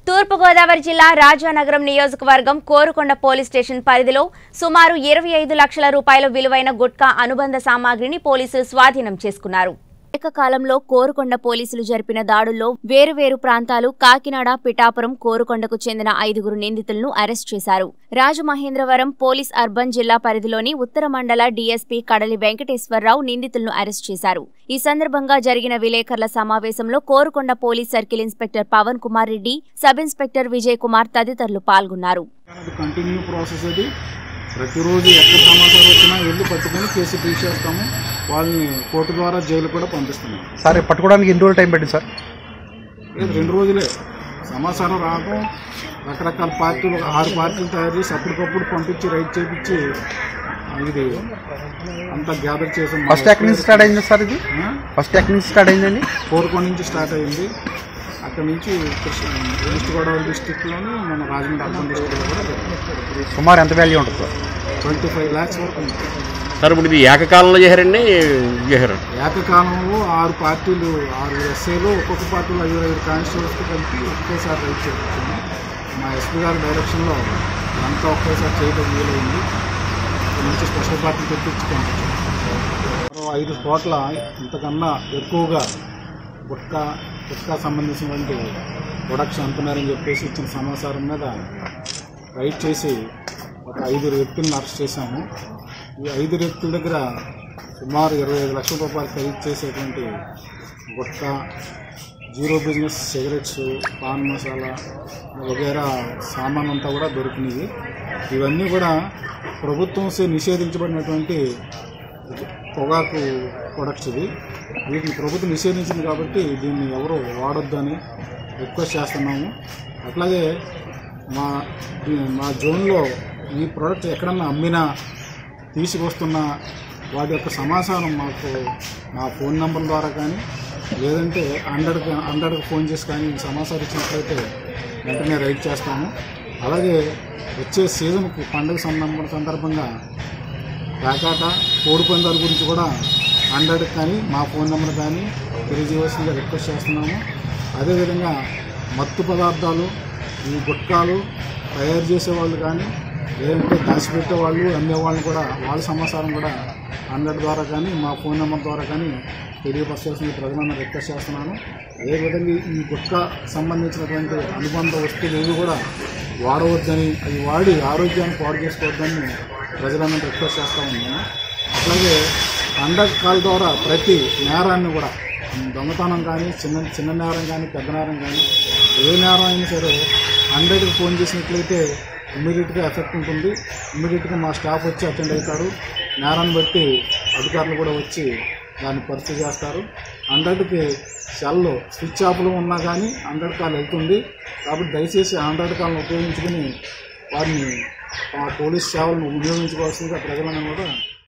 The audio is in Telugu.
తూర్పుగోదావరి జిల్లా రాజానగరం నియోజకవర్గం కోరుకొండ పోలీస్ స్టేషన్ పరిధిలో సుమారు ఇరవై ఐదు లక్షల రూపాయల విలువైన గుట్కా అనుబంధ సామాగ్రిని పోలీసులు స్వాధీనం చేసుకున్నారు ఏకకాలంలో కోరుకొండ పోలీసులు జరిపిన దాడుల్లో వేరువేరు ప్రాంతాలు కాకినాడ పిఠాపురం కోరుకొండకు చెందిన ఐదుగురు నిందితులను అరెస్ట్ చేశారు రాజమహేంద్రవరం పోలీస్ అర్బన్ జిల్లా పరిధిలోని ఉత్తర మండల డీఎస్పీ కడలి వెంకటేశ్వరరావు నిందితులను అరెస్ట్ చేశారు ఈ సందర్భంగా జరిగిన విలేకరుల సమావేశంలో Korukonda police circle inspector Pavan Kumar Reddy sub inspector Vijay Kumar తదితరులు పాల్గొన్నారు అది కంటిన్యూ ప్రాసెస్ అది ప్రతిరోజు ఎక్కడ సమాచారం వచ్చినా వెళ్ళి పట్టుకొని కేసు తీసేస్తాము వాళ్ళని కోర్టు ద్వారా జైలు కూడా పంపిస్తున్నాం సార్ పట్టుకోవడానికి ఎన్ని రోజులు టైం పట్టింది సార్ లేదు రెండు రోజులే సమాచారం రావడం రకరకాల పార్టీలు ఒక ఆరు పార్టీలు తయారు చేసి అప్పటికప్పుడు పంపించి రైట్ చేపించి ఆ, ఇది అంతా గ్యాదర్ చేసాం ఫస్ట్ ఎక్కడి నుంచి స్టార్ట్ అయింది సార్ ఇది ఫస్ట్ ఎక్కడి నుంచి స్టార్ట్ అయిందండి కోరుకొండ నుంచి స్టార్ట్ అయింది అక్కడ నుంచి కృష్ణ ఈస్ట్ గోదావరి డిస్టిక్లోని మన రాజమండ్రి అర్బన్ డిస్టిక్లో కూడా సుమారు ఎంత వాల్యూ ఉంటుంది సార్ ట్వంటీ ఫైవ్ ల్యాక్స్ వరకు ఉంది సార్ ఇప్పుడు ఇది ఏకకాలంలో చేశారండి చేశారు ఏకకాలంలో ఆరు పార్టీలు ఆరు ఎస్ఏలు ఒక్కొక్క పార్టీలో ఐదు ఐదు కానిస్టేబుల్స్తో కలిపి ఒకేసారి రైట్ చేయించాము మా ఎస్పీ గారి డైరెక్షన్లో అంతా ఒకేసారి చేయడం వీలైంది ఇక్కడ నుంచి స్పెషల్ పార్టీ తెప్పించి పంపించాము మరో ఐదు కోట్ల ఇంతకన్నా ఎక్కువగా గుట్కా గుట్కా సంబంధించినటువంటి ప్రొడక్షన్ అంటున్నారని చెప్పేసి ఇచ్చిన సమాచారం మీద రైడ్ చేసి ఒక ఐదుగురు వ్యక్తులను అరెస్ట్ చేశాము ఈ ఐదు వ్యక్తుల దగ్గర సుమారు ఇరవై ఐదు లక్షల రూపాయలు ఖరీదు చేసేటువంటి gutka zero business cigarettes paan masala వగైరా సామాన్ అంతా కూడా దొరికినాయి ఇవన్నీ కూడా ప్రభుత్వం చే నిషేధించబడినటువంటి పొగాకు ప్రొడక్ట్స్ ఇది వీటిని ప్రభుత్వం నిషేధించింది కాబట్టి దీన్ని ఎవరు వాడొద్దని రిక్వెస్ట్ చేస్తున్నాము అట్లాగే మా దీ- మా జోన్లో ఈ ప్రోడక్ట్ ఎక్కడన్నా అమ్మినా తీసుకొస్తున్న వాటి యొక్క సమాచారం మాకు మా ఫోన్ నెంబర్ ద్వారా కానీ లేదంటే హండ్రెడ్ హండ్రెడ్కి ఫోన్ చేసి కానీ ఈ సమాచారం ఇచ్చినట్లయితే వెంటనే రైడ్ చేస్తాము అలాగే వచ్చే సీజన్కి పండుగ సందర్భ సందర్భంగా పేకాట కోడి పందాల గురించి కూడా హండ్రెడ్ కానీ మా ఫోన్ నెంబర్ కానీ తెలియజేయవలసిందిగా రిక్వెస్ట్ చేస్తున్నాము అదేవిధంగా మత్తు పదార్థాలు ఈ గుట్కాలు తయారు చేసేవాళ్ళు కానీ లేదంటే దాచిపెట్టే వాళ్ళు అమ్మేవాళ్ళని కూడా వాళ్ళ సమాచారం కూడా హండ్రెడ్ ద్వారా కానీ మా ఫోన్ నెంబర్ ద్వారా కానీ తెలియపరచాల్సిన ప్రజలను రిక్వెస్ట్ చేస్తున్నాను అదేవిధంగా ఈ గుట్కా సంబంధించినటువంటి అనుబంధ వస్తువులు ఏవి కూడా వాడవద్దని అవి వాడి ఆరోగ్యాన్ని పాడు చేసుకోవద్దని ప్రజలను రిక్వెస్ట్ చేస్తూ ఉన్నాను అట్లాగే పండగ కాల్ ద్వారా ప్రతి నేరాన్ని కూడా దొంగతనం కానీ చిన్న చిన్న నేరం కానీ పెద్ద నేరం కానీ ఏ నేరం అయినా సరే హండ్రెడ్కి ఫోన్ చేసినట్లయితే ఇమ్మీడియట్గా ఎఫెక్ట్ ఉంటుంది ఇమ్మీడియట్గా మా స్టాఫ్ వచ్చి అటెండ్ అవుతారు నేరాన్ని బట్టి అధికారులు కూడా వచ్చి దాన్ని పరిస్థితి చేస్తారు హండ్రెడ్కి సెల్ స్విచ్ ఆఫ్లో ఉన్నా కానీ హండ్రెడ్ కాల్ వెళ్తుంది కాబట్టి దయచేసి హండ్రెడ్ కాల్ని ఉపయోగించుకుని వారిని ఆ పోలీస్ సేవలను వినియోగించుకోవాల్సిందిగా ప్రజలను కూడా